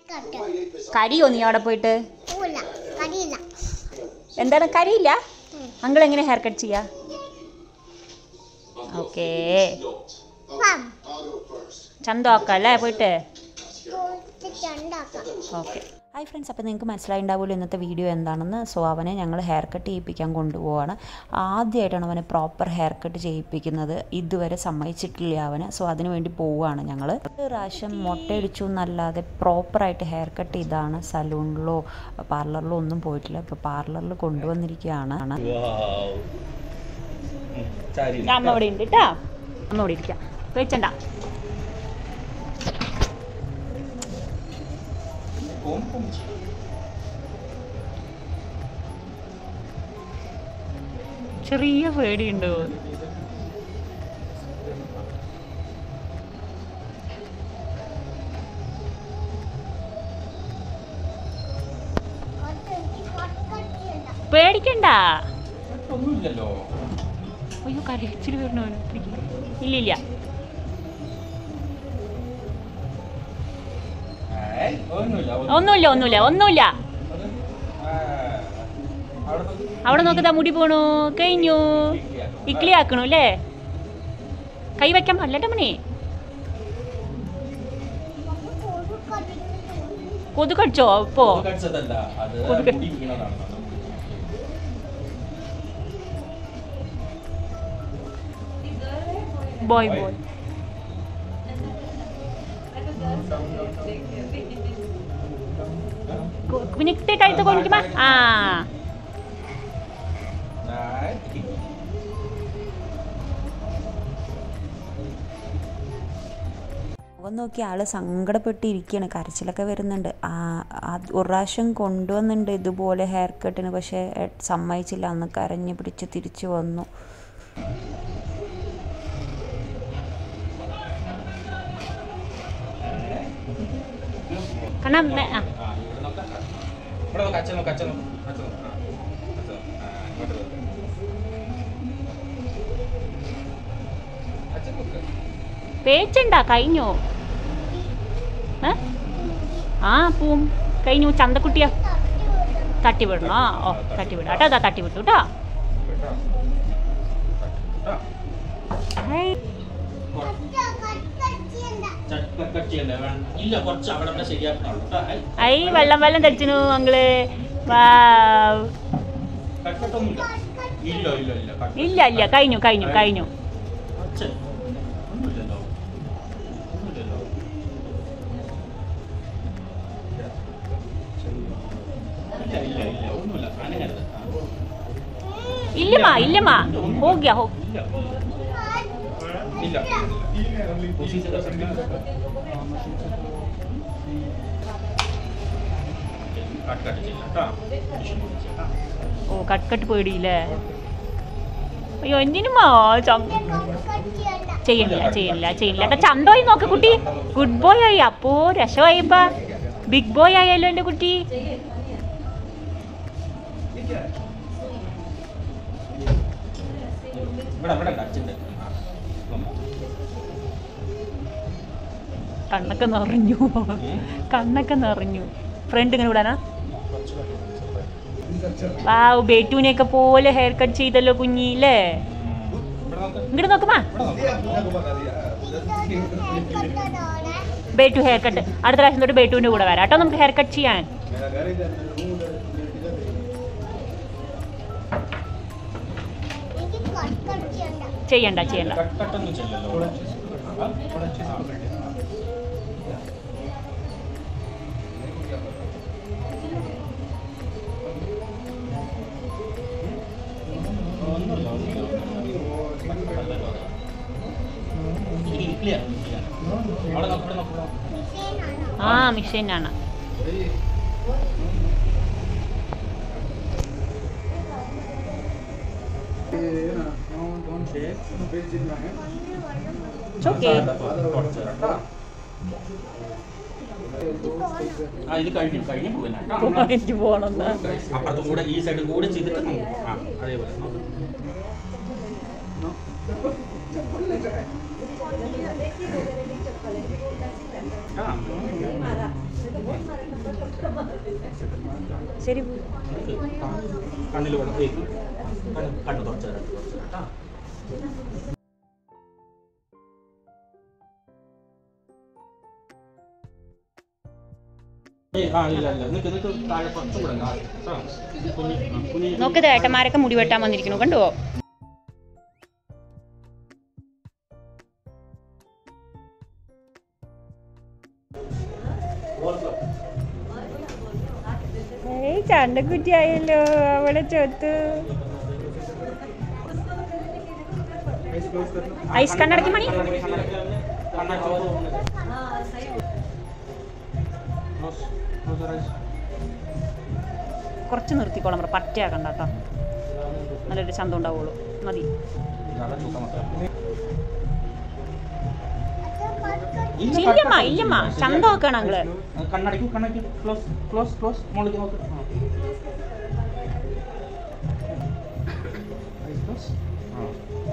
Cut കരിയോ നീ അവിടെ പോയിട്ട് പൂല കടിയില്ല എന്താണ് കരിയില്ല അങ്കിൾ എങ്ങനെ ഹെയർ കട്ട് ചെയ്യാ ഓക്കേ പം ചന്തമാക്കാം അല്ലേ പോയിട്ട് പോയിട്ട് ഉണ്ടാക്കാം ഓക്കെ ഹായ് ഫ്രണ്ട്സ് അപ്പോൾ നിങ്ങൾക്ക് മനസ്സിലായിണ്ടാവുമല്ലോ ഇന്നത്തെ വീഡിയോ എന്താണെന്ന് സോ അവനെ ഞങ്ങൾ ഹെയർ കട്ട് ചെയ്യിപ്പിക്കാൻ കൊണ്ടുപോവാണ് ആദ്യമായിട്ടാണ് അവനെ പ്രോപ്പർ ഹെയർ കട്ട് ചെയ്യിപ്പിക്കുന്നത് ഇതുവരെ സമ്മതിച്ചിട്ടില്ല അവന് സോ അതിന് വേണ്ടി പോവുകയാണ് ഞങ്ങൾ ഒരു പ്രാവശ്യം മുട്ടയടിച്ചു എന്നല്ലാതെ പ്രോപ്പറായിട്ട് ഹെയർ കട്ട് ചെയ്താണ് സലൂണിലോ പാർലറിലോ ഒന്നും പോയിട്ടില്ല ഇപ്പോൾ പാർലറിൽ കൊണ്ടുവന്നിരിക്കുകയാണ് അമ്മ അവിടെ ഉണ്ട് കേട്ടോ അമ്മ അവിടെ ഇരിക്കാം പേച്ചണ്ട ചെറിയ പേടിയുണ്ടോ പേടിക്കണ്ട ഒന്നുമില്ലല്ലോ അയ്യോ കരച്ചിൽ വരണോ ഇല്ല ഇല്ല ഏയ്, ഒന്നുമില്ല ഒന്നുമില്ല ഒന്നുമില്ല ഒന്നുമില്ല ആ, അവിടെ നോക്ക്. അവിടെ നോക്കതാ മുടി പോണു കഴിഞ്ഞു ഇക്ലി ആക്കണു അല്ലേ കൈ വെക്കാൻ പാടില്ല മണി കൊതു കടിച്ചോ ഇപ്പോ കൊതു കടിച്ചതല്ല അത് കൊതു കടി- മുടി വീണതാണ് ബോയ് ബോയ് കുനിക്ടെ കഴുത്ത് കൊനിക്കുമ്പോ ആ ഏയ്, മുഖം നോക്കി ആള് സങ്കടപ്പെട്ടിരിക്കുകയാണ് കരച്ചിലൊക്കെ വരുന്നുണ്ട് ആ അത് ഒരു പ്രാവശ്യം കൊണ്ടുവന്നിട്ടുണ്ട് ഇതുപോലെ ഹെയർ കട്ടിന് പക്ഷേ എ- സമ്മതിച്ചില്ല അന്ന് കരഞ്ഞ് പിടിച്ച് തിരിച്ചു വന്നു കാരണം മെ- ആ, ആ, ഇവിടെ നോക്കാം. ഇവിടെ നോക്ക്, അച്ഛൻ നോക്ക്, അച്ഛൻ നോക്ക്, അച്ഛൻ നോക്ക്. ആ, അച്ഛൻ നോക്ക്. ആ, ഇങ്ങോട്ട് നോക്ക്. അച്ഛൻ നോക്ക്. പേച്ചുണ്ടാ കഴിഞ്ഞു ഏ? ആ പൂവും കഴിഞ്ഞു ചന്തക്കുട്ടിയാ തട്ടി വിടണോ ഓ തട്ടി വിടാം കേട്ടോ അതാ തട്ടി വിട്ടു കേട്ടോ കേട്ടോ? കേട്ടോ? ഹേയ്. ചട്ട് കട്ട് ചെയ്യണ്ടേ? വേണ്ട. ഇല്ല കുറച്ച് അവിടെ അവിടെ ശരിയാക്കണം കേട്ടോ ഐ, ഐ വെള്ളം വെള്ളം തടിച്ചിനു അങ്ങള് വാ കട്ട് കട്ടൊന്നുമില്ല ഇല്ല ഇല്ല ഇല്ല കട്ട് ഇല്ല ഇല്ല കഴിഞ്ഞു കഴിഞ്ഞു കഴിഞ്ഞു അച്ഛൻ ഒന്നുമില്ലല്ലോ ഒന്നുമില്ലല്ലോ ഇല്ല ഇല്ല ഇല്ല ഒന്നുമില്ല അനങ്ങരുത് ആ. ഇല്ലമ്മാ ഇല്ലമ്മാ ಹೋಗ್ಯಾ ಹೋಗ್ ഇല്ല ഇല്ല उसी जगह से मिल കട്ട് കട്ട് ചെയ്യില്ല കേട്ടോ ഡിഷൻ ചെയ്യില്ല ഓ കട്ട് കട്ട് പേടിയില്ലേ അയ്യോ എന്തിനുമാ ചം- ചെയ്യണില്ല ചെയ്യണില്ല ചെയ്യണില്ല കേട്ടോ ചന്തോയി നോക്ക് കുട്ടി ഗുഡ് ബോയ് ആയി അപ്പോ രസമായി ഇപ്പ ബിഗ് ബോയ് ആയല്ലോ എൻ്റെ കുട്ടി ഇവിടെ ഇവിടെ ഉണ്ട് അച്ഛൻ്റെ കണ്ണൊക്കെ നിറഞ്ഞു കണ്ണൊക്കെ നിറഞ്ഞു ഫ്രണ്ട് ഇങ്ങനെ വിടാനാ വാവ് ബേറ്റൂനെയൊക്കെ പോലെ ഹെയർ കട്ട് ചെയ്തല്ലോ കുഞ്ഞില്ലേ ഇവിടെ നോക്ക് ഇങ്ങോട്ട് നോക്കുമാ ഇവിടെ നോക്ക് ബേറ്റു ഹെയർ കട്ട് അടുത്ത പ്രാവശ്യം തൊട്ട് ബേറ്റുവിൻ്റെ കൂടെ വരാം കേട്ടോ നമുക്ക് ഹെയർ കട്ട് ചെയ്യാൻ ചെയ്യണ്ട ചെയ്യണ്ട കട്ട് കട്ടൊന്നും ചെയ്യല്ലോ അവിടെ നോക്ക് ഇവിടെ നോക്ക് ആ മിഷീനാണ് ഓക്കെ കുറച്ച് കേട്ടോ ആ ഇത് കഴിഞ്ഞു കഴിഞ്ഞു പോകാനാ എനിക്ക് പോകണമെന്ന് അപ്പുറത്തും കൂടെ ഈ സൈഡും കൂടെ ചെയ്തിട്ട് നമുക്ക് ആ അതേപോലെ നോക്ക്. ആ ശരി കണ്ണിൽ വേണം ഏയ് കണ്ണ് കണ്ണ് തുറച്ചു തരാം തുറച്ചു തരാം കേട്ടോ ഏയ് ആ ഇല്ല ഇല്ല നിക്ക് നിക്ക് താഴെ കുറച്ചും കൂടെ ഉണ്ട്. ആ, കേട്ടോ കുഞ്ഞി ആ, കുഞ്ഞി നോക്കിത് ഏട്ടന്മാരൊക്കെ മുടി വെട്ടാൻ വന്നിരിക്കണു കണ്ടോ ഏയ് ചണ്ടക്കുട്ടിയായല്ലോ അവളെ ചൊത്ത് ഐസ് കണ്ണടക്കി മണി കണ്ണടക്കി, കണ്ണടക്കി, കണ്ണടക്കി ഒന്ന്. Close, close your eyes. കുറച്ച് നിർത്തിക്കോളാം പറ പറ്റയാക്കണ്ട കേട്ടോ നല്ലൊരു ചന്തം ഉണ്ടാവുള്ളൂ മതി ഇതാണ് തൂക്കം മൊത്തം. ഇല്ലമ്മ ഇല്ലമ്മ ചന്തമാക്കണം ഞങ്ങള് കണ്ണടക്കൂ കണ്ണടക്കൂ ക്ലോസ് ക്ലോസ് ക്ലോസ് മുകളിലേക്ക് നോക്ക് ആ. Eyes close. ആ.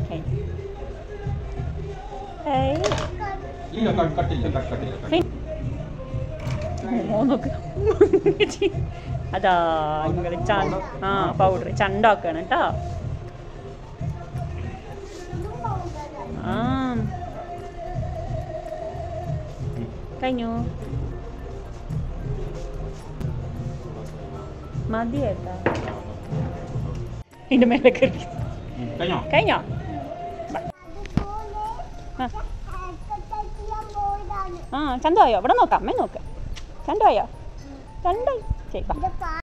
ഏയ് ഇല്ല കട്ട് കട്ടില്ല കട്ട് കട്ടില്ല കട്ട്. ഓ, നോക്ക് അതാ നിങ്ങള് ചണ്ട ആ പൗഡർ ചണ്ടാക്കാണ് കേട്ടോ ആ കഴിഞ്ഞു മതി ഏട്ടാ ഇതിന്റെ മേലെ കയറി ഉം. കഴിഞ്ഞോ കഴിഞ്ഞോ ആ ആ ചന്തമായോ ഇവിടെ നോക്കാം അമ്മേ നോക്ക് ചന്തമായോ ചന്ത ശരി വാ ഇത്